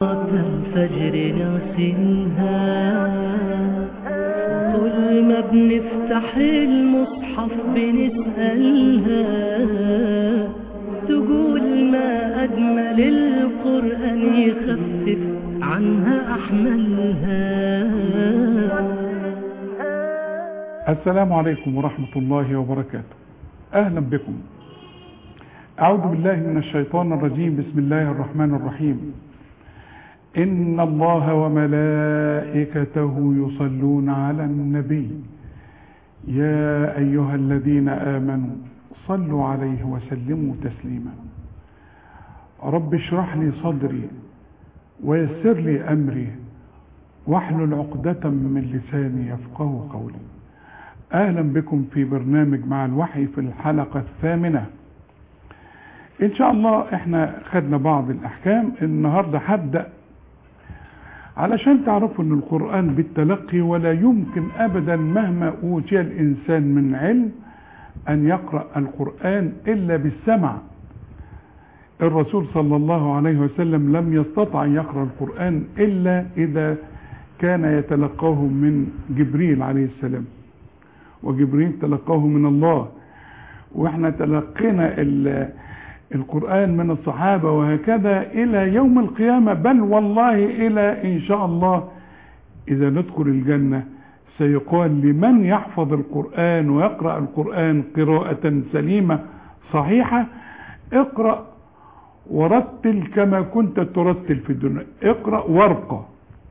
الفجر ناسينها طول ما بنفتح المصحف بنسألها تقول ما أجمل القرآن يخفف عنها أحملها السلام عليكم ورحمة الله وبركاته أهلا بكم أعوذ بالله من الشيطان الرجيم بسم الله الرحمن الرحيم إن الله وملائكته يصلون على النبي يا أيها الذين آمنوا صلوا عليه وسلموا تسليما رب اشرح لي صدري ويسر لي أمري واحلل عقدة من لساني يفقه قولي أهلا بكم في برنامج مع الوحي في الحلقة الثامنة إن شاء الله إحنا خدنا بعض الأحكام النهاردة هبدأ علشان تعرفوا ان القرآن بالتلقي ولا يمكن ابدا مهما اوتي الانسان من علم ان يقرأ القرآن الا بالسمع الرسول صلى الله عليه وسلم لم يستطع ان يقرأ القرآن الا اذا كان يتلقاه من جبريل عليه السلام وجبريل تلقاه من الله واحنا تلقينا القرآن من الصحابة وهكذا إلى يوم القيامة بل والله إلى إن شاء الله إذا ندخل الجنة سيقال لمن يحفظ القرآن ويقرأ القرآن قراءة سليمة صحيحة اقرأ ورتل كما كنت ترتل في الدنيا اقرأ ورقة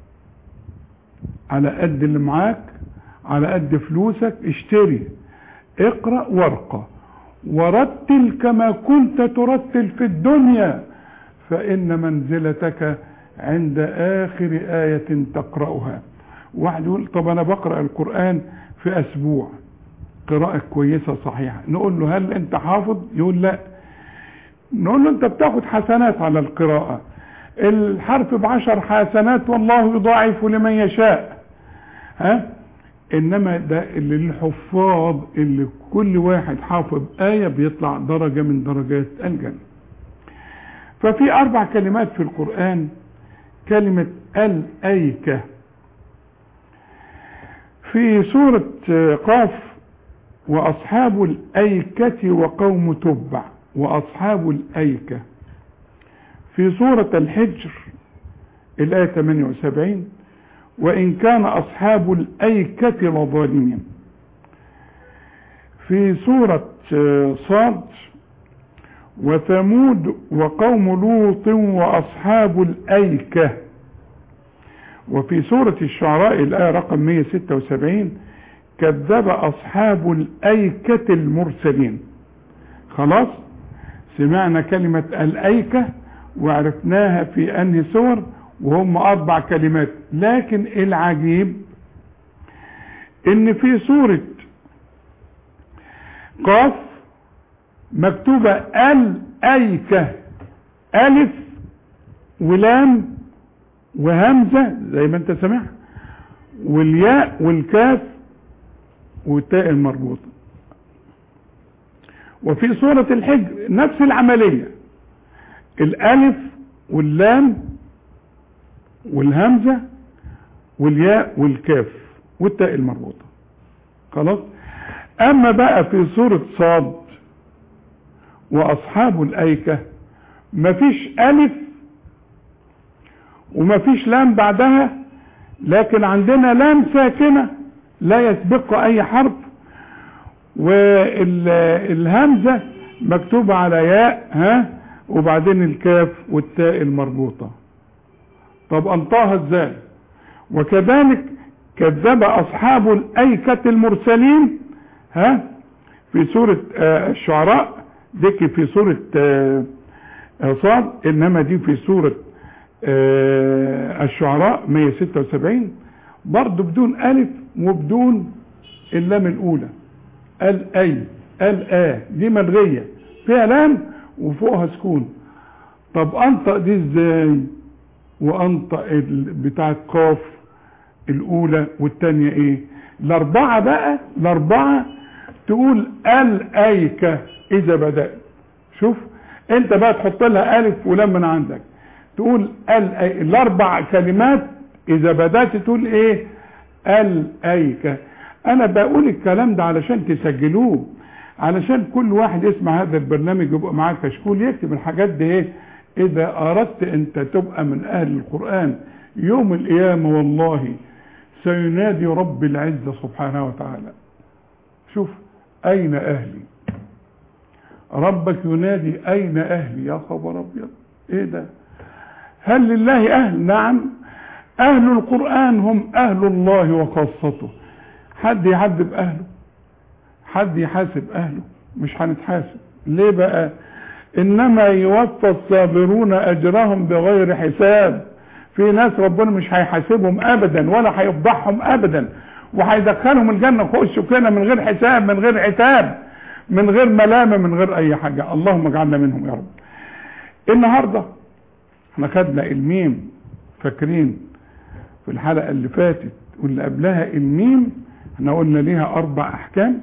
على قد اللي معاك على قد فلوسك اشتري اقرأ ورقة ورتل كما كنت ترتل في الدنيا فإن منزلتك عند آخر آية تقرأها واحد يقول طب أنا بقرأ القرآن في أسبوع قراءة كويسة صحيحة نقول له هل أنت حافظ يقول لا نقول له أنت بتاخد حسنات على القراءة الحرف بعشر حسنات والله يضاعف لمن يشاء ها انما ده اللي للحفاظ اللي كل واحد حافظ آية بيطلع درجة من درجات الجنة ففي اربع كلمات في القرآن كلمة الأيكة في سورة قاف وأصحاب الأيكة وقوم تبع وأصحاب الأيكة في سورة الحجر الآية 78 وإن كان أصحاب الأيكة لظالمين في سورة صاد وثمود وقوم لوط وأصحاب الأيكة وفي سورة الشعراء الآية رقم 176 كذب أصحاب الأيكة المرسلين خلاص سمعنا كلمة الأيكة وعرفناها في أنهي سور وهم أربع كلمات لكن العجيب إن في سورة قاف مكتوبة الأيكة ألف ولام وهمزة زي ما أنت سمع والياء والكاف والتاء المربوطة وفي سورة الحج نفس العملية الألف واللام والهمزة والياء والكاف والتاء المربوطة خلاص اما بقى في سورة صاد واصحاب الايكة مفيش الف ومفيش لام بعدها لكن عندنا لام ساكنة لا يسبق اي حرف والهمزة مكتوبة على ياء ها وبعدين الكاف والتاء المربوطه طب انطاها ازاي وكذلك كذب اصحاب الايكة المرسلين ها في سورة آه الشعراء ديك في سورة آه صاد انما دي في سورة آه الشعراء 176 برضه بدون الف وبدون اللام الاولى الاي الا دي ملغية فيها لام وفوقها سكون طب انطق دي ازاي وانطق بتاعت قاف الاولى والتانية ايه الاربعة بقى الاربعة تقول الايكة اذا بدأت شوف انت بقى تحط لها الف ولام من عندك تقول ال أي الاربع كلمات اذا بدات تقول ايه ال ايك انا بقول الكلام ده علشان تسجلوه علشان كل واحد يسمع هذا البرنامج يبقى معاه كشكول يكتب الحاجات دي ايه اذا اردت انت تبقى من اهل القرآن يوم القيامة والله سينادي رب العزة سبحانه وتعالى شوف اين اهلي ربك ينادي اين اهلي يا خبر ابيض ايه ده هل لله اهل نعم اهل القرآن هم اهل الله وخاصته حد يعذب اهله حد يحاسب اهله مش هنتحاسب ليه بقى انما يوفى الصابرون اجرهم بغير حساب في ناس ربنا مش هيحاسبهم ابدا ولا هيفضحهم ابدا وهيدخلهم الجنه خشوا كده من غير حساب من غير عتاب من غير ملامه من غير اي حاجه اللهم اجعلنا منهم يا رب النهارده احنا خدنا الميم فاكرين في الحلقه اللي فاتت واللي قبلها الميم احنا قلنا ليها اربع احكام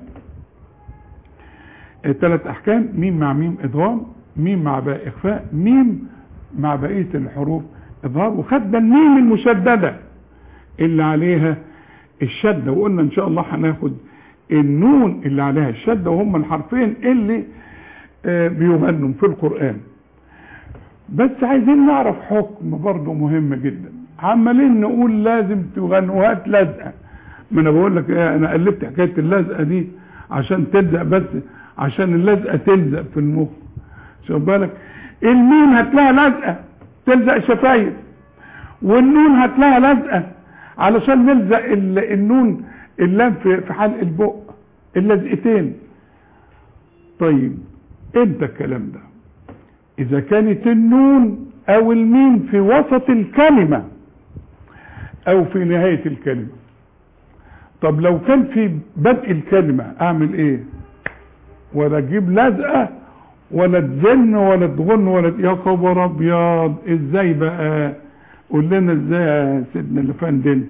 ثلاث احكام ميم مع ميم ادغام ميم مع باء اخفاء ميم مع بقيه الحروف اظهار وخدنا الميم المشدده اللي عليها الشده وقلنا ان شاء الله هناخد النون اللي عليها الشده وهم الحرفين اللي آه بيغنوا في القران بس عايزين نعرف حكم برضه مهم جدا عمالين نقول لازم تغنوا هات لزقه ما انا بقول لك ايه انا قلبت حكايه اللزقه دي عشان تلزق بس عشان اللزقه تلزق في المخ شوف بالك الميم هتلاقيها لزقه تلزق شفايف والنون هتلاقيها لزقه علشان نلزق النون اللام في في حلق البق اللزقتين طيب امتى الكلام ده اذا كانت النون او الميم في وسط الكلمه او في نهايه الكلمه طب لو كان في بدء الكلمه اعمل ايه ولا اجيب لزقه ولا تزن ولا تغن ولا يا خبر ابيض ازاي بقى قول لنا ازاي يا سيدنا الافندي انت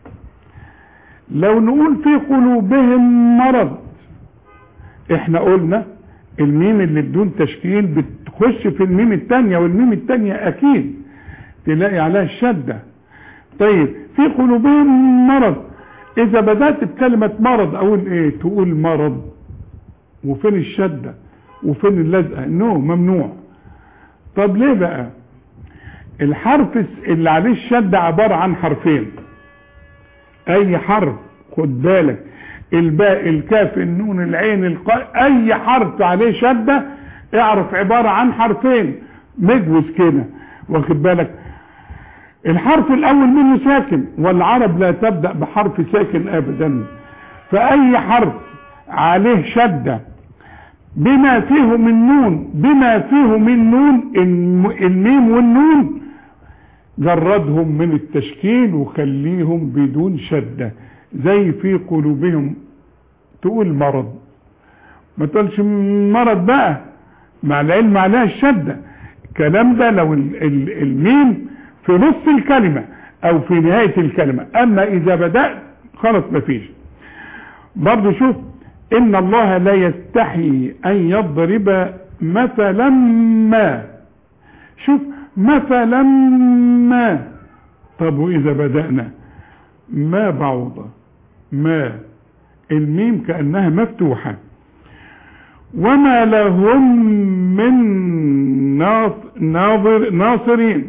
لو نقول في قلوبهم مرض احنا قلنا الميم اللي بدون تشكيل بتخش في الميم الثانيه والميم الثانيه اكيد تلاقي عليها الشده طيب في قلوبهم مرض اذا بدات بكلمه مرض اقول ايه تقول مرض وفين الشده وفين اللزقه نو ممنوع طب ليه بقى الحرف اللي عليه الشده عباره عن حرفين اي حرف خد بالك الباء الكاف النون العين القاء اي حرف عليه شده اعرف عباره عن حرفين مجوز كده واخد بالك الحرف الاول منه ساكن والعرب لا تبدا بحرف ساكن ابدا فاي حرف عليه شده بما فيه من نون بما فيه من نون الميم والنون جردهم من التشكيل وخليهم بدون شدة زي في قلوبهم تقول مرض ما تقولش مرض بقى مع العلم عليها الشدة الكلام ده لو الميم في نص الكلمة او في نهاية الكلمة اما اذا بدأت خلاص مفيش برضو شوف ان الله لا يستحي ان يضرب مثلا ما شوف مثلا ما طب واذا بدأنا ما بعوضة ما الميم كأنها مفتوحة وما لهم من ناظر ناصرين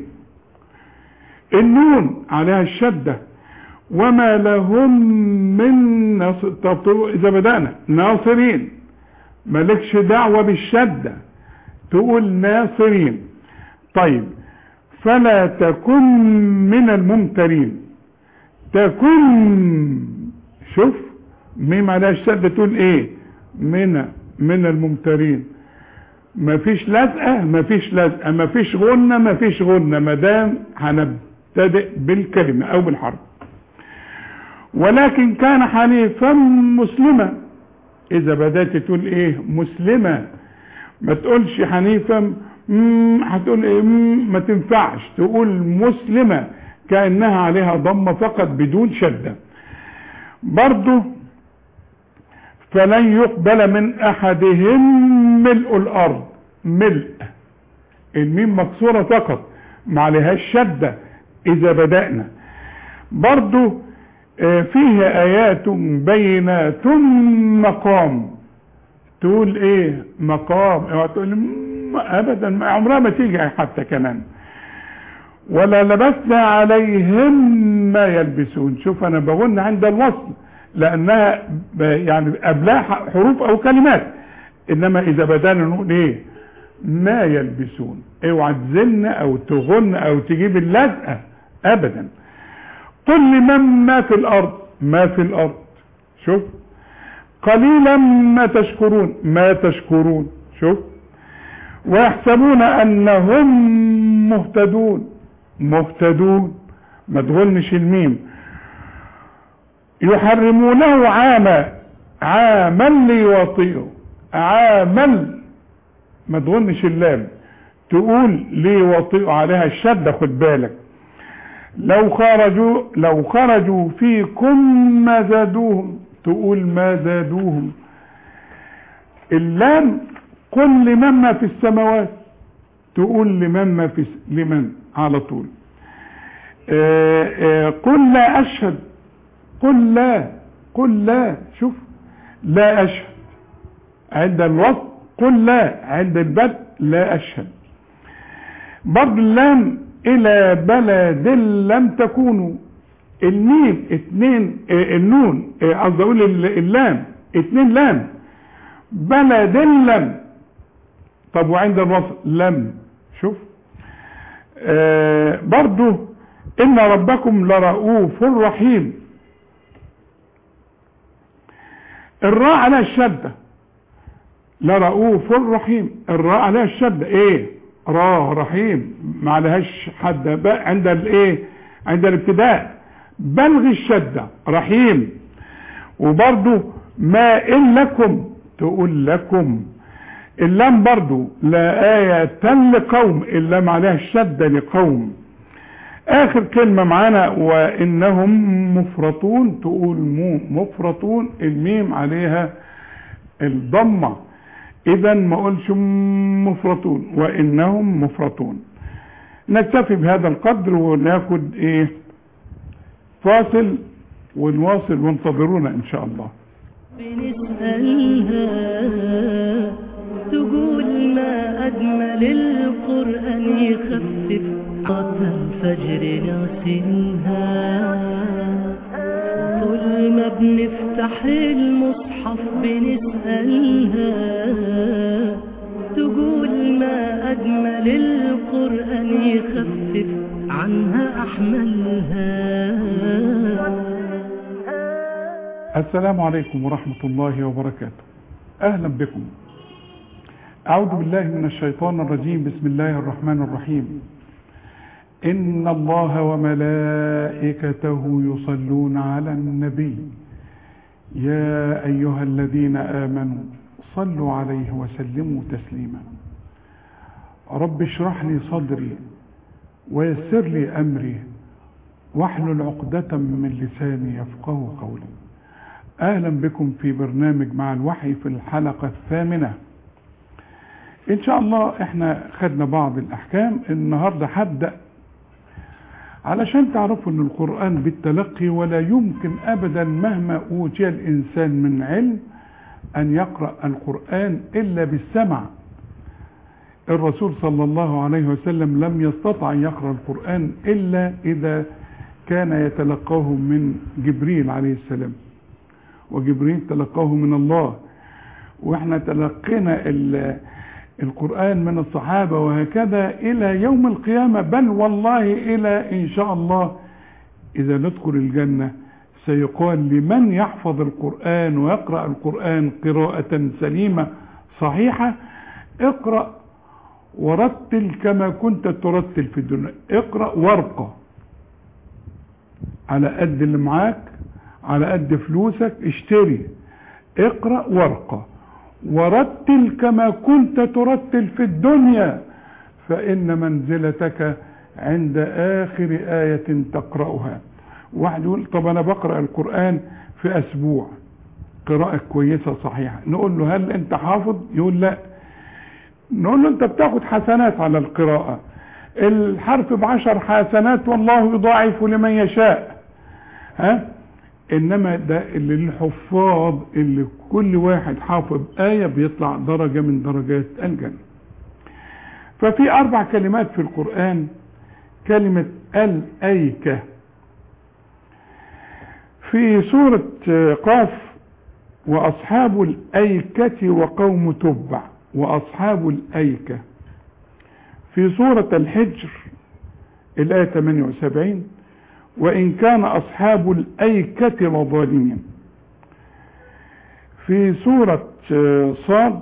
النون عليها الشده وما لهم من نصر طب اذا بدأنا ناصرين مالكش دعوة بالشدة تقول ناصرين طيب فلا تكن من الممترين تكن شوف ميم على الشدة تقول ايه من من الممترين مفيش لزقة مفيش لزقة مفيش غنة مفيش غنة مدام هنبتدئ بالكلمة او بالحرف ولكن كان حنيفا مسلما اذا بدات تقول ايه مسلمة ما تقولش حنيفا هتقول ايه ما تنفعش تقول مسلمة كأنها عليها ضمة فقط بدون شدة برضو فلن يقبل من احدهم ملء الارض ملء الميم مكسورة فقط ما عليهاش شدة اذا بدأنا برضو آه، فيه ايات بينات مقام تقول ايه مقام اوعى تقول م- ابدا ما عمرها ما تيجي حتى كمان ولا لبسنا عليهم ما يلبسون شوف انا بقولنا عند الوصل لانها ب- يعني قبلها ح- حروف او كلمات انما اذا بدانا نقول ايه ما يلبسون اوعى تزن او تغن او تجيب اللزقه ابدا قل لمن ما في الارض ما في الارض شوف قليلا ما تشكرون ما تشكرون شوف ويحسبون انهم مهتدون مهتدون ما تغنش الميم يحرمونه عاما عاما ليواطئوا عاما ما تغنش اللام تقول ليواطئوا عليها الشدة خد بالك لو خرجوا لو خرجوا فيكم ما زادوهم تقول ما زادوهم اللام قل لمن ما في السماوات تقول لمن ما في س- لمن على طول آه، آه، قل لا اشهد قل لا قل لا شوف لا اشهد عند الوصف قل لا عند البدء لا اشهد برضه اللام الى بلد لم تكونوا الميم اتنين آه، النون آه، قصدي اقول ال- اللام اتنين لام بلد لم طب وعند الوصل لم شوف آه برضو ان ربكم لرؤوف رحيم الراء على الشدة لرؤوف رحيم الراء على الشدة ايه را رحيم ما عليهاش حد بقى عند الايه عند الابتداء بلغ الشدة رحيم وبرضو ما إن لكم تقول لكم اللام برضو لا آية لقوم اللام عليها الشدة لقوم آخر كلمة معانا وإنهم مفرطون تقول مو مفرطون الميم عليها الضمة إذا ما أقولش مفرطون وإنهم مفرطون نكتفي بهذا القدر وناخد إيه فاصل ونواصل وانتظرونا إن شاء الله بنسألها تقول ما أجمل القرآن يخفف قطع الفجر نغسلها كل ما بنفتح المصحف بنسألها تقول ما أجمل القرآن يخفف عنها أحملها السلام عليكم ورحمة الله وبركاته أهلا بكم أعوذ بالله من الشيطان الرجيم بسم الله الرحمن الرحيم إن الله وملائكته يصلون على النبي يا أيها الذين آمنوا صلوا عليه وسلموا تسليما رب اشرح لي صدري ويسر لي أمري واحلل عقدة من لساني يفقه قولي اهلا بكم في برنامج مع الوحي في الحلقة الثامنة ان شاء الله احنا خدنا بعض الاحكام النهاردة هبدأ علشان تعرفوا ان القرآن بالتلقي ولا يمكن ابدا مهما اوتي الانسان من علم ان يقرأ القرآن الا بالسمع الرسول صلى الله عليه وسلم لم يستطع ان يقرأ القرآن الا اذا كان يتلقاه من جبريل عليه السلام وجبريل تلقاه من الله واحنا تلقينا القرآن من الصحابة وهكذا إلى يوم القيامة بل والله إلى إن شاء الله إذا ندخل الجنة سيقال لمن يحفظ القرآن ويقرأ القرآن قراءة سليمة صحيحة اقرأ ورتل كما كنت ترتل في الدنيا اقرأ وارقى على قد اللي معاك على قد فلوسك اشتري اقرأ وارقى ورتل كما كنت ترتل في الدنيا فإن منزلتك عند آخر آية تقرأها واحد يقول طب أنا بقرأ القرآن في أسبوع قراءة كويسة صحيحة نقول له هل أنت حافظ يقول لا نقول له أنت بتاخد حسنات على القراءة الحرف بعشر حسنات والله يضاعف لمن يشاء ها انما ده اللي للحفاظ اللي كل واحد حافظ آية بيطلع درجة من درجات الجنة ففي اربع كلمات في القرآن كلمة الأيكة في سورة قاف وأصحاب الأيكة وقوم تبع وأصحاب الأيكة في سورة الحجر الآية 78 وإن كان أصحاب الأيكة لظالمين في سورة صاد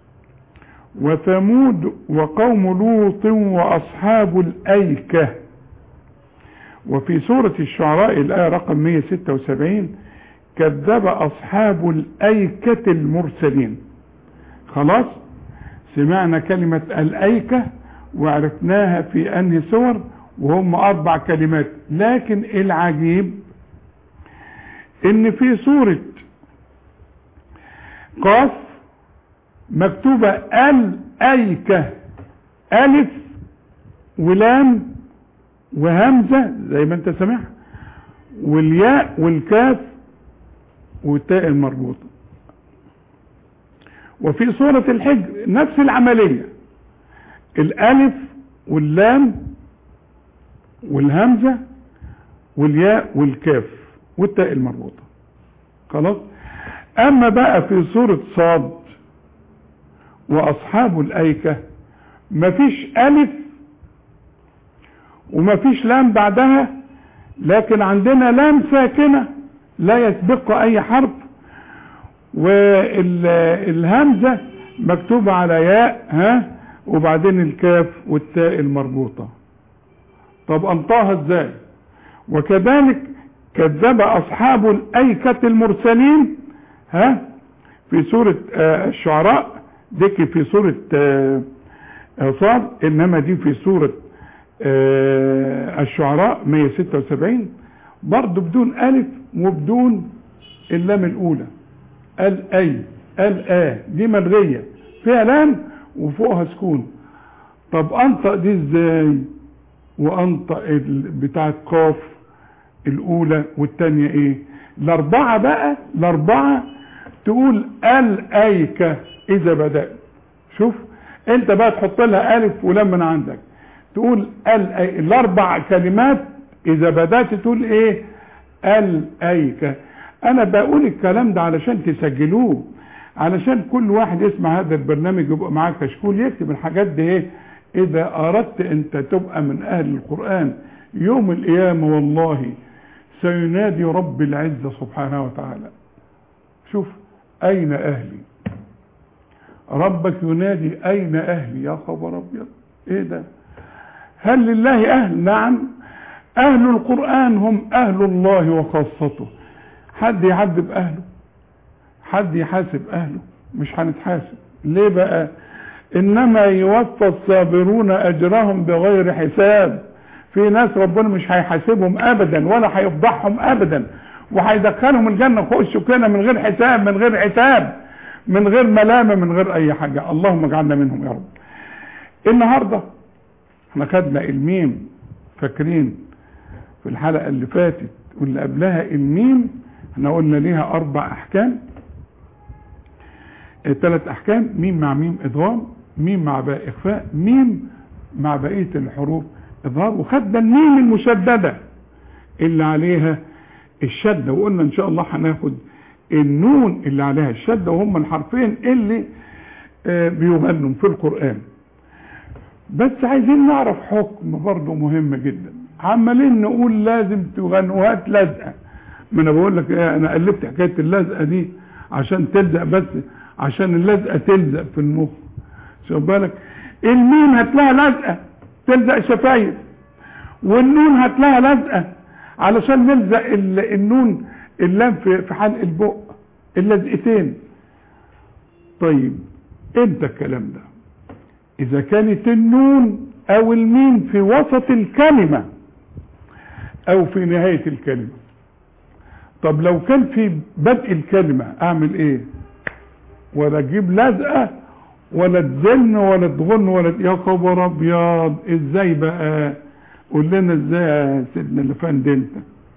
وثمود وقوم لوط وأصحاب الأيكة وفي سورة الشعراء الآية رقم 176 كذب أصحاب الأيكة المرسلين خلاص سمعنا كلمة الأيكة وعرفناها في أنهي سور وهم أربع كلمات لكن العجيب إن في سورة قاف مكتوبة الأيكة ألف ولام وهمزة زي ما انت سامع والياء والكاف والتاء المربوطة وفي سورة الحجر نفس العملية الألف واللام والهمزة والياء والكاف والتاء المربوطة خلاص أما بقى في سورة صاد وأصحاب الأيكة مفيش ألف ومفيش لام بعدها لكن عندنا لام ساكنة لا يسبقها أي حرف والهمزة مكتوبة على ياء ها وبعدين الكاف والتاء المربوطة طب أنطاها ازاي وكذلك كذب أصحاب الأيكة المرسلين ها في سورة آه الشعراء ذكر في سورة آه صاد إنما دي في سورة آه الشعراء 176 برضه بدون ألف وبدون اللام الأولى الأي الآ دي ملغية فيها لام وفوقها سكون طب أنطق دي ازاي وأنطق بتاعت قاف الأولى والتانية إيه الأربعة بقى الأربعة تقول الأيكة إذا بدأت شوف أنت بقى تحط لها ألف ولام من عندك تقول الأي... الأربع كلمات إذا بدأت تقول إيه الأيكة أنا بقول الكلام ده علشان تسجلوه علشان كل واحد يسمع هذا البرنامج يبقى معاه كشكول يكتب الحاجات دي ايه اذا اردت انت تبقى من اهل القرآن يوم القيامة والله سينادي رب العزة سبحانه وتعالى شوف اين اهلي ربك ينادي اين اهلي يا خبر ابيض ايه ده هل لله اهل نعم اهل القرآن هم اهل الله وخاصته حد يعذب اهله حد يحاسب اهله مش هنتحاسب ليه بقى انما يوفى الصابرون اجرهم بغير حساب في ناس ربنا مش هيحاسبهم ابدا ولا هيفضحهم ابدا وهيدخلهم الجنه خشوا كده من غير حساب من غير عتاب من غير ملامه من غير اي حاجه اللهم اجعلنا منهم يا رب النهارده احنا خدنا الميم فاكرين في الحلقه اللي فاتت واللي قبلها الميم احنا قلنا ليها اربع احكام ثلاث احكام ميم مع ميم ادغام ميم مع باء اخفاء ميم مع بقيه الحروف اظهار وخدنا الميم المشدده اللي عليها الشده وقلنا ان شاء الله هناخد النون اللي عليها الشده وهم الحرفين اللي آه بيغنوا في القران بس عايزين نعرف حكم برضه مهم جدا عمالين نقول لازم تغنوا وهات لزقه ما انا بقول لك ايه انا قلبت حكايه اللزقه دي عشان تلزق بس عشان اللزقه تلزق في المخ شوف بالك الميم هتلاقيها لزقه تلزق شفايف والنون هتلاقيها لزقه علشان نلزق النون اللام في في حلق البق اللزقتين طيب امتى الكلام ده اذا كانت النون او الميم في وسط الكلمه او في نهايه الكلمه طب لو كان في بدء الكلمه اعمل ايه ولا اجيب لزقه ولا تزن ولا تغن ولا يا خبر ابيض ازاي بقى قول لنا ازاي يا سيدنا الافندي انت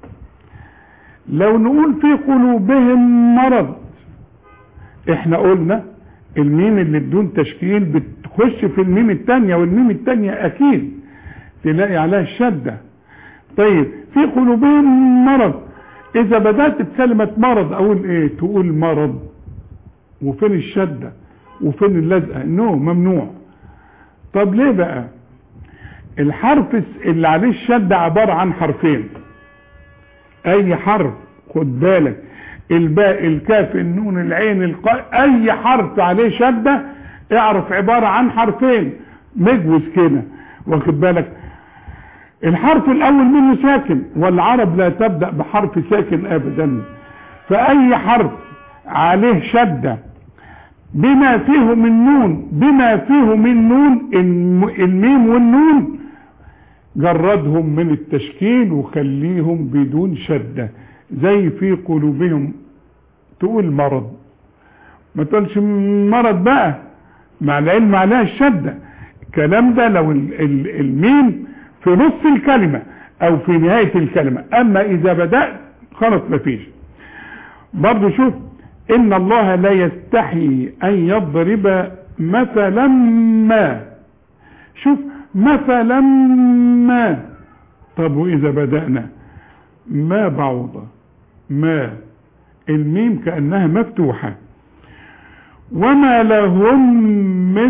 لو نقول في قلوبهم مرض احنا قلنا الميم اللي بدون تشكيل بتخش في الميم التانية والميم التانية اكيد تلاقي عليها الشدة طيب في قلوبهم مرض اذا بدأت بكلمة مرض اقول ايه تقول مرض وفين الشدة وفين اللزقة نو ممنوع طب ليه بقى الحرف اللي عليه الشدة عبارة عن حرفين اي حرف خد بالك الباء الكاف النون العين القاء اي حرف عليه شدة اعرف عبارة عن حرفين مجوز كده واخد بالك الحرف الاول منه ساكن والعرب لا تبدأ بحرف ساكن ابدا فاي حرف عليه شدة بما فيه من نون بما فيه من نون الميم والنون جردهم من التشكيل وخليهم بدون شدة زي في قلوبهم تقول مرض ما تقولش مرض بقى مع العلم عليها الشدة الكلام ده لو الميم في نص الكلمة او في نهاية الكلمة اما اذا بدأت خلاص مفيش برضو شوف ان الله لا يستحي ان يضرب مثلا ما شوف مثلا ما طب واذا بدأنا ما بعوضة ما الميم كأنها مفتوحة وما لهم من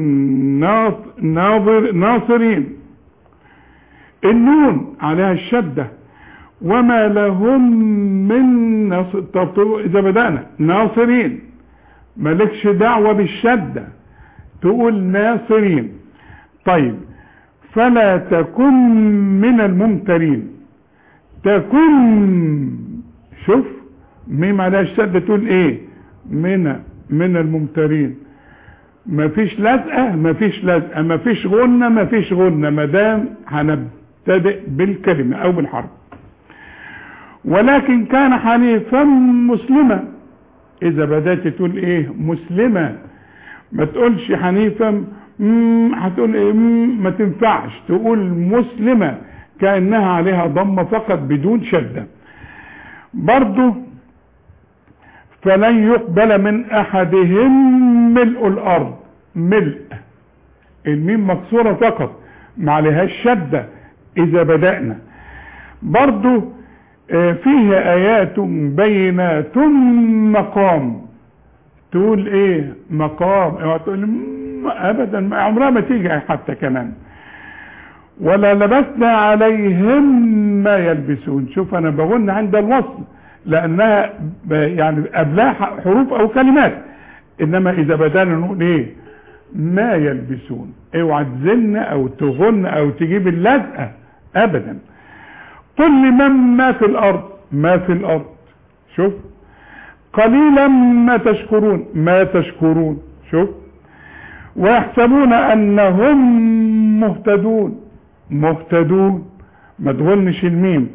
ناظر ناصرين النون عليها الشدة وما لهم من ناصر طب اذا بدأنا ناصرين مالكش دعوة بالشدة تقول ناصرين طيب فلا تكن من الممترين تكن شوف ميم عليها الشدة تقول ايه من من الممترين مفيش لزقة مفيش لزقة مفيش غنة مفيش غنة مدام هنبتدئ بالكلمة او بالحرف ولكن كان حنيفا مسلما اذا بدأت تقول ايه مسلمة ما تقولش حنيفا هتقول ايه ما تنفعش تقول مسلمة كأنها عليها ضمة فقط بدون شدة برضو فلن يقبل من احدهم ملء الارض ملء الميم مكسورة فقط ما عليهاش شدة اذا بدأنا برضو فيه ايات بينات مقام تقول ايه مقام اوعى تقول ابدا ما عمرها ما تيجي حتى كمان ولا لبسنا عليهم ما يلبسون شوف انا بغن عند الوصل لانها يعني قبلها حروف او كلمات انما اذا بدانا نقول ايه ما يلبسون اوعى تزن او تغن او تجيب اللزقه ابدا قل لمن ما في الارض ما في الارض شوف قليلا ما تشكرون ما تشكرون شوف ويحسبون انهم مهتدون مهتدون ما تغنش الميم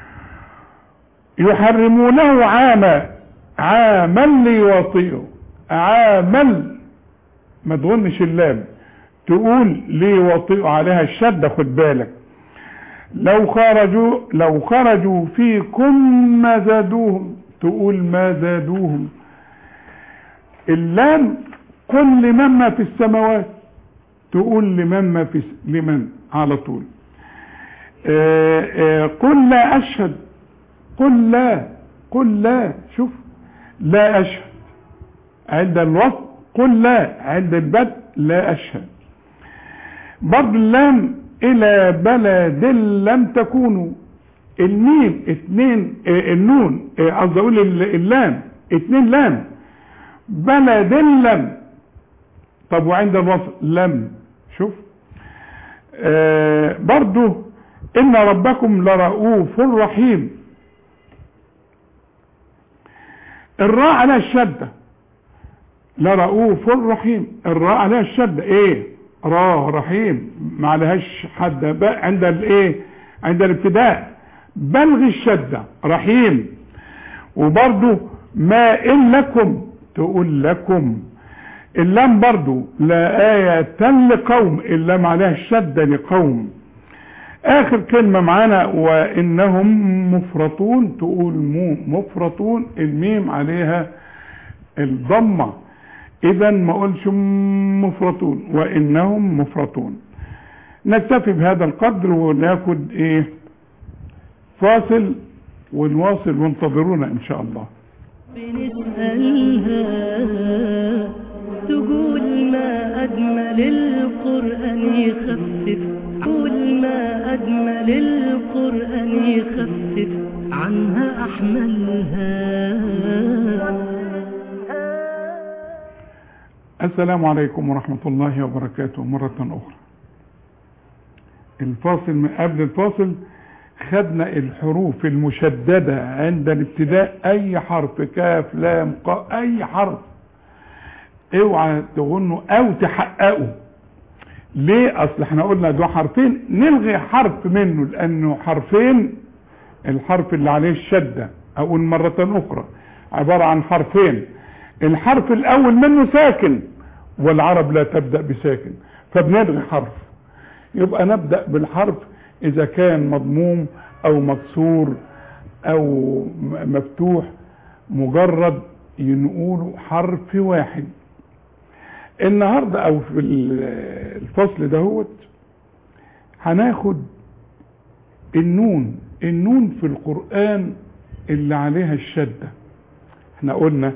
يحرمونه عاما عاما ليوطئوا عامل ما تغنش اللام تقول ليوطئوا عليها الشدة خد بالك لو خرجوا لو خرجوا فيكم ما زادوهم تقول ما زادوهم اللام قل لمن ما في السماوات تقول لمن ما في لمن على طول آآ آآ قل لا اشهد قل لا قل لا شوف لا اشهد عند الوصف قل لا عند البدء لا اشهد برضه اللام الى بلد لم تكونوا الميم اتنين اه النون قصدي اقول اللام اتنين لام بلد لم طب وعند الوصل لم شوف آه برضو ان ربكم لرؤوف رحيم الراء على الشدة لرؤوف رحيم الراء على الشدة ايه را رحيم ما عليهاش حد بقى عند الايه عند الابتداء بلغ الشدة رحيم وبرضو ما إن لكم تقول لكم اللام برضو لا آية لقوم اللام عليها الشدة لقوم آخر كلمة معانا وإنهم مفرطون تقول مو مفرطون الميم عليها الضمة إذا ما أقولش مفرطون وإنهم مفرطون نكتفي بهذا القدر وناخد إيه فاصل ونواصل وانتظرونا إن شاء الله بنسألها تقول ما أجمل القرآن يخفف تقول ما أجمل القرآن يخفف عنها أحملها السلام عليكم ورحمة الله وبركاته مرة أخرى الفاصل من قبل الفاصل خدنا الحروف المشددة عند الابتداء أي حرف كاف لام قاف أي حرف اوعى تغنوا أو تحققوا ليه أصل احنا قلنا ده حرفين نلغي حرف منه لأنه حرفين الحرف اللي عليه الشدة أقول مرة أخرى عبارة عن حرفين الحرف الأول منه ساكن والعرب لا تبدأ بساكن فبنلغي حرف يبقى نبدأ بالحرف إذا كان مضموم أو مكسور أو مفتوح مجرد نقوله حرف واحد النهاردة أو في الفصل دهوت هناخد النون النون في القرآن اللي عليها الشدة احنا قلنا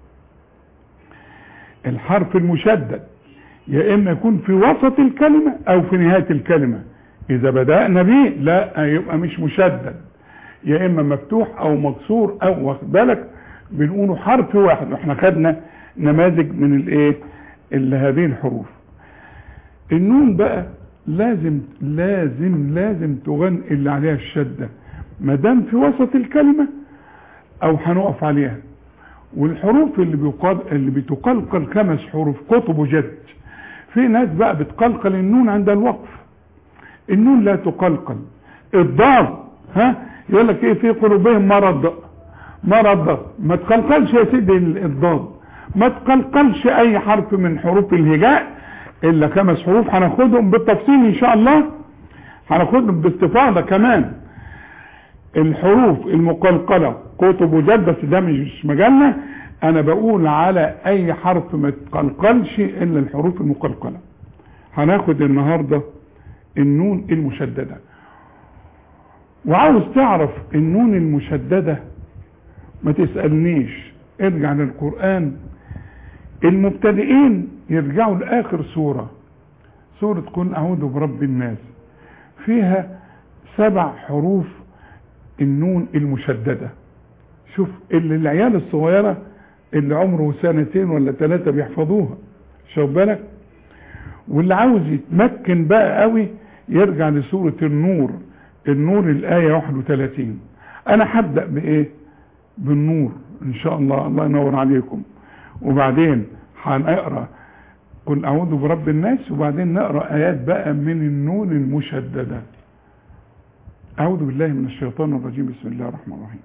الحرف المشدد يا اما يكون في وسط الكلمة او في نهاية الكلمة اذا بدأنا به لا يبقى مش مشدد يا اما مفتوح او مكسور او واخد بالك بنقوله حرف واحد واحنا خدنا نماذج من الايه اللي هذه الحروف النون بقى لازم لازم لازم تغن اللي عليها الشدة ما دام في وسط الكلمة او هنقف عليها والحروف اللي بيقال اللي بتقلقل خمس حروف قطب جد في ناس بقى بتقلقل النون عند الوقف النون لا تقلقل الضاد ها يقول لك ايه في قلوبهم مرض مرض ما تقلقلش يا سيدي الضاد ما تقلقلش اي حرف من حروف الهجاء الا خمس حروف هناخدهم بالتفصيل ان شاء الله هناخدهم باستفاضه كمان الحروف المقلقله كتب وجد بس ده مش مجالنا انا بقول على اي حرف ما تقلقلش الا الحروف المقلقله هناخد النهارده النون المشدده وعاوز تعرف النون المشدده ما تسالنيش ارجع للقران المبتدئين يرجعوا لاخر سوره سوره قل اعوذ برب الناس فيها سبع حروف النون المشدده شوف اللي العيال الصغيره اللي عمره سنتين ولا ثلاثه بيحفظوها شوف بالك واللي عاوز يتمكن بقى قوي يرجع لسوره النور النور الايه 31 انا هبدا بايه بالنور ان شاء الله الله ينور عليكم وبعدين هنقرا قل اعوذ برب الناس وبعدين نقرا ايات بقى من النون المشدده اعوذ بالله من الشيطان الرجيم بسم الله الرحمن الرحيم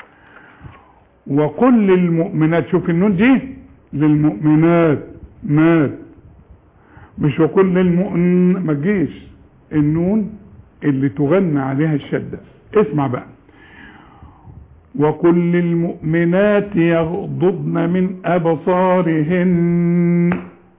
وقل للمؤمنات شوف النون دي للمؤمنات مات مش وقل للمؤمن ما تجيش النون اللي تغنى عليها الشده اسمع بقى وقل للمؤمنات يغضضن من ابصارهن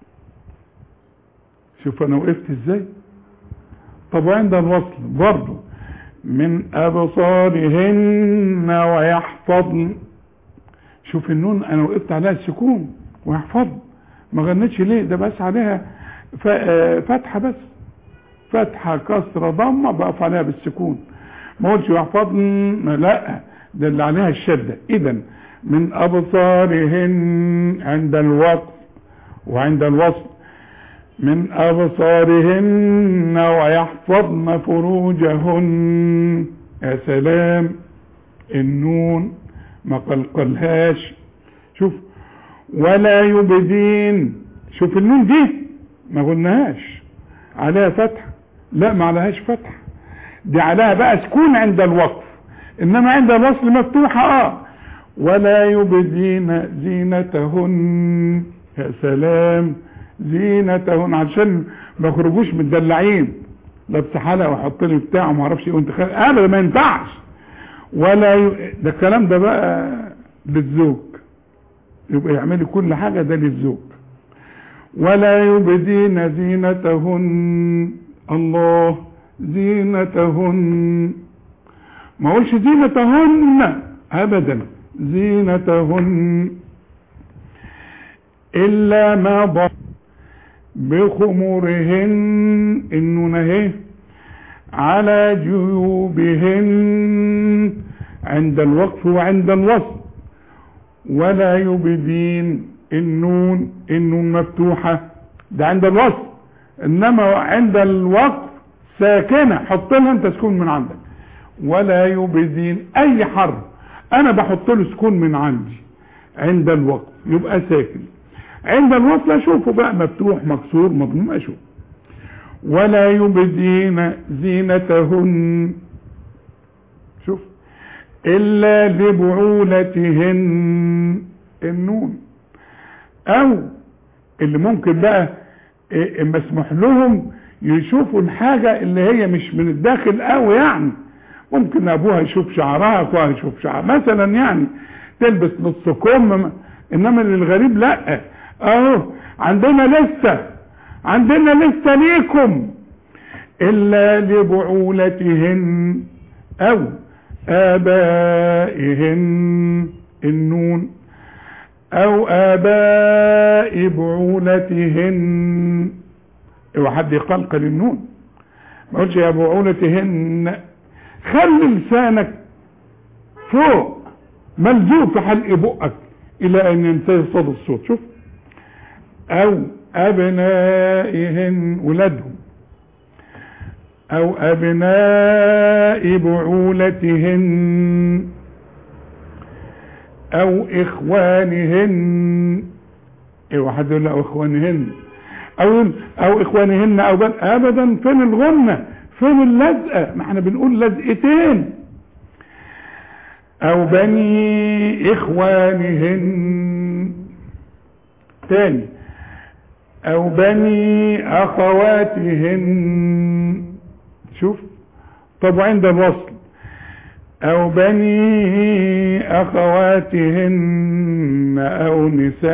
شوف انا وقفت ازاي طب عند الوصل برضه من ابصارهن ويحفظن شوف النون انا وقفت عليها السكون ويحفظن ما غنتش ليه ده بس عليها فتحه بس فتحه كسره ضمه بقف عليها بالسكون ما قلتش يحفظن لا ده اللي عليها الشده اذا من ابصارهن عند الوقف وعند الوصل من أبصارهن ويحفظن فروجهن يا سلام النون ما قلقلهاش شوف ولا يبدين شوف النون دي ما قلناهاش عليها فتح لا ما عليهاش فتح دي عليها بقى سكون عند الوقف انما عند الوصل مفتوحة اه ولا يبدين زينتهن يا سلام زينتهن عشان ما يخرجوش متدلعين لابس حلقه ويحط لي بتاع وما اعرفش ايه وانت خارج ابدا ما ينفعش ولا ي... ده الكلام ده بقى للزوج يبقى يعملي كل حاجه ده للزوج ولا يبدين زينتهن الله زينتهن ما اقولش زينتهن ابدا زينتهن الا ما ضر بخمورهن النون اهي على جيوبهن عند الوقف وعند الوصل ولا يبدين النون النون مفتوحة ده عند الوصل انما عند الوقف ساكنة حط لها انت سكون من عندك ولا يبدين اي حرف انا بحط له سكون من عندي عند الوقف يبقى ساكن عند الوصل اشوفه بقى مفتوح مكسور مضموم اشوف ولا يبدين زينتهن شوف الا لبعولتهن النون او اللي ممكن بقى إيه مسموح لهم يشوفوا الحاجة اللي هي مش من الداخل قوي يعني ممكن ابوها يشوف شعرها اخوها يشوف شعرها مثلا يعني تلبس نص كم انما للغريب لا اهو عندنا لسه عندنا لسه ليكم الا لبعولتهن او ابائهن النون او اباء بعولتهن اوعى حد يقلقل النون ما قلتش يا بعولتهن خلي لسانك فوق ملزوق في حلق بقك الى ان ينتهي صدى الصوت شوف او ابنائهن ولادهم او ابناء بعولتهن او اخوانهن اوعى حد يقول او اخوانهن او او اخوانهن او بل ابدا فين الغنة فين اللزقة ما احنا بنقول لزقتين او بني اخوانهن تاني او بني اخواتهن شوف طب وعند الوصل او بني اخواتهن او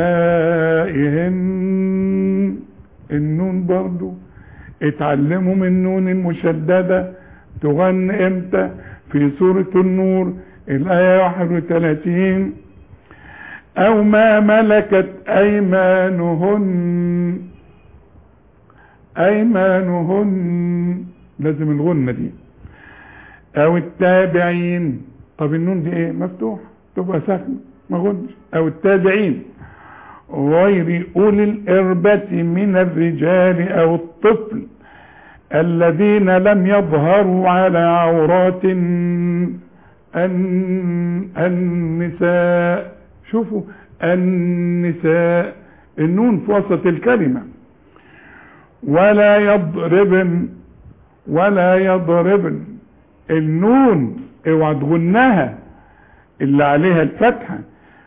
نسائهن النون برضو اتعلموا من النون المشددة تغن امتى في سورة النور الآية 31 او ما ملكت ايمانهن ايمانهن لازم الغنة دي او التابعين طب النون دي ايه مفتوح تبقى ساكنة ما غنش او التابعين غير اولي الاربة من الرجال او الطفل الذين لم يظهروا على عورات النساء شوفوا النساء النون في وسط الكلمة ولا يضربن ولا يضربن النون اوعى تغنها اللي عليها الفتحة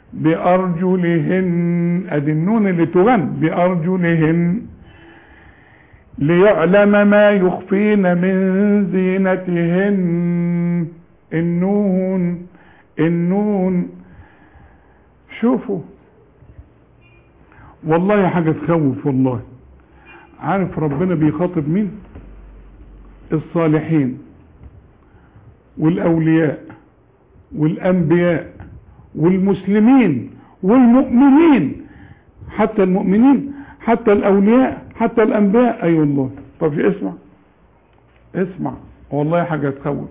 بأرجلهن ادي النون اللي تغن بأرجلهن ليعلم ما يخفين من زينتهن النون النون شوفوا والله حاجة تخوف والله عارف ربنا بيخاطب مين الصالحين والأولياء والأنبياء والمسلمين والمؤمنين حتى المؤمنين حتى الأولياء حتى الأنبياء أي أيوة الله طب اسمع اسمع والله حاجة تخوف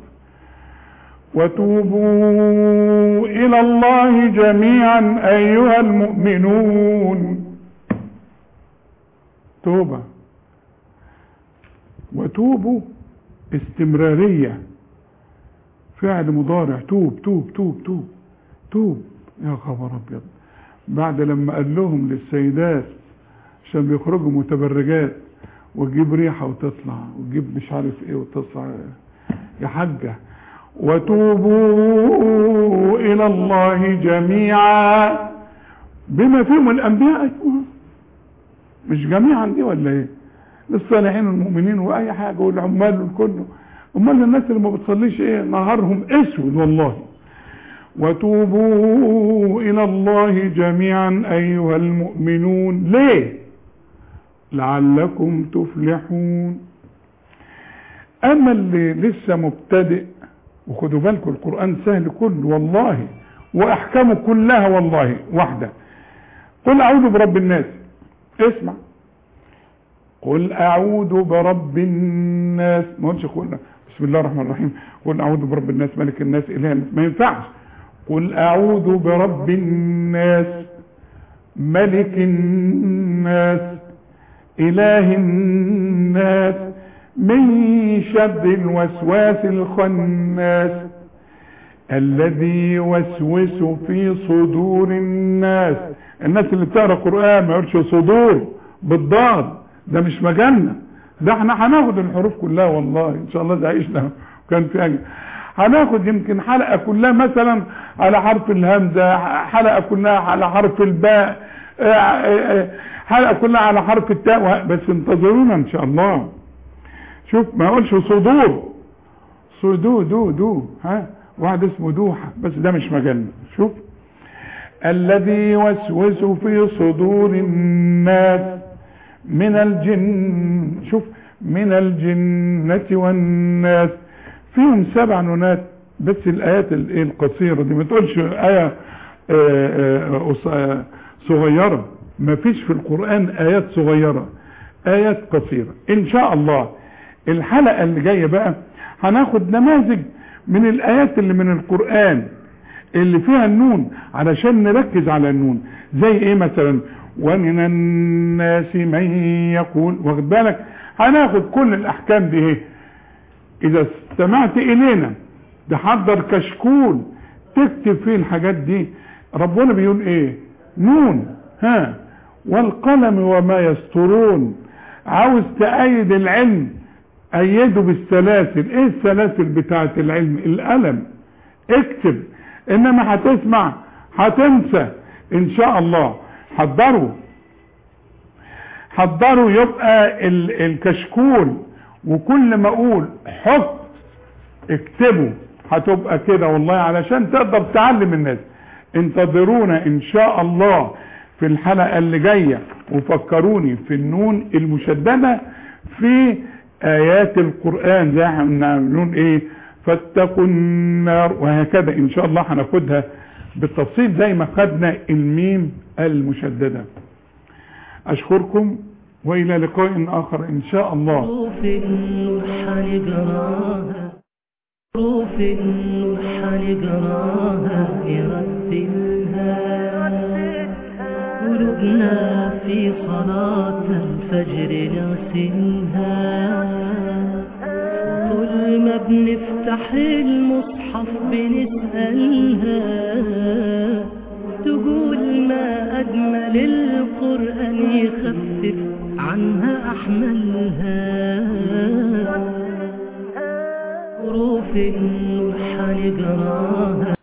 وتوبوا إلى الله جميعا أيها المؤمنون توبة وتوبوا استمرارية فعل مضارع توب توب توب توب توب يا خبر ابيض بعد لما قال لهم للسيدات عشان بيخرجوا متبرجات وتجيب ريحه وتطلع وتجيب مش عارف ايه وتطلع يا حاجه وتوبوا الى الله جميعا بما فيهم الانبياء مش جميعا دي ولا ايه للصالحين والمؤمنين واي حاجه والعمال والكل امال الناس اللي ما بتصليش ايه نهارهم اسود والله وتوبوا الى الله جميعا ايها المؤمنون ليه لعلكم تفلحون اما اللي لسه مبتدئ وخدوا بالكم القران سهل كله والله واحكامه كلها والله واحده قل اعوذ برب الناس اسمع قل اعوذ برب الناس ما قلتش قلنا بسم الله الرحمن الرحيم قل اعوذ برب الناس ملك الناس اله الناس ما ينفعش قل اعوذ برب الناس ملك الناس اله الناس من شر الوسواس الخناس الذي يوسوس في صدور الناس الناس اللي بتقرا قران ما يقولش صدور بالضاد ده مش مجالنا ده احنا هناخد الحروف كلها والله ان شاء الله ده عيشنا وكان في اجل هناخد يمكن حلقه كلها مثلا على حرف الهمزه حلقه كلها على حرف الباء حلقه كلها على حرف التاء بس انتظرونا ان شاء الله شوف ما اقولش صدور صدو دو دو ها واحد اسمه دوحه بس ده مش مجالنا شوف الذي يوسوس في صدور الناس من الجن شوف من الجنة والناس فيهم سبع نونات بس الآيات القصيرة دي ما تقولش آية صغيرة ما فيش في القرآن آيات صغيرة آيات قصيرة إن شاء الله الحلقة اللي جاية بقى هناخد نماذج من الآيات اللي من القرآن اللي فيها النون علشان نركز على النون زي ايه مثلا ومن الناس من يقول واخد بالك هناخد كل الاحكام دي ايه اذا استمعت الينا تحضر كشكول تكتب فيه الحاجات دي ربنا بيقول ايه نون ها والقلم وما يسطرون عاوز تأيد العلم أيده بالسلاسل ايه السلاسل بتاعت العلم القلم اكتب انما هتسمع هتنسى ان شاء الله حضروا حضروا يبقى الكشكول وكل ما اقول حط اكتبوا هتبقى كده والله علشان تقدر تعلم الناس انتظرونا ان شاء الله في الحلقة اللي جاية وفكروني في النون المشددة في ايات القرآن زي احنا بنقول ايه فاتقوا النار وهكذا ان شاء الله هناخدها بالتفصيل زي ما خدنا الميم المشددة اشكركم والى لقاء اخر ان شاء الله حروف النور حنقراها حروف النور حنقراها يرتلها قلوبنا في صلاة الفجر نغسلها طول ما بنفتح المصحف بنسألها تقول ما أجمل القرآن يخفف عنها أحملها حروف النور حنقراها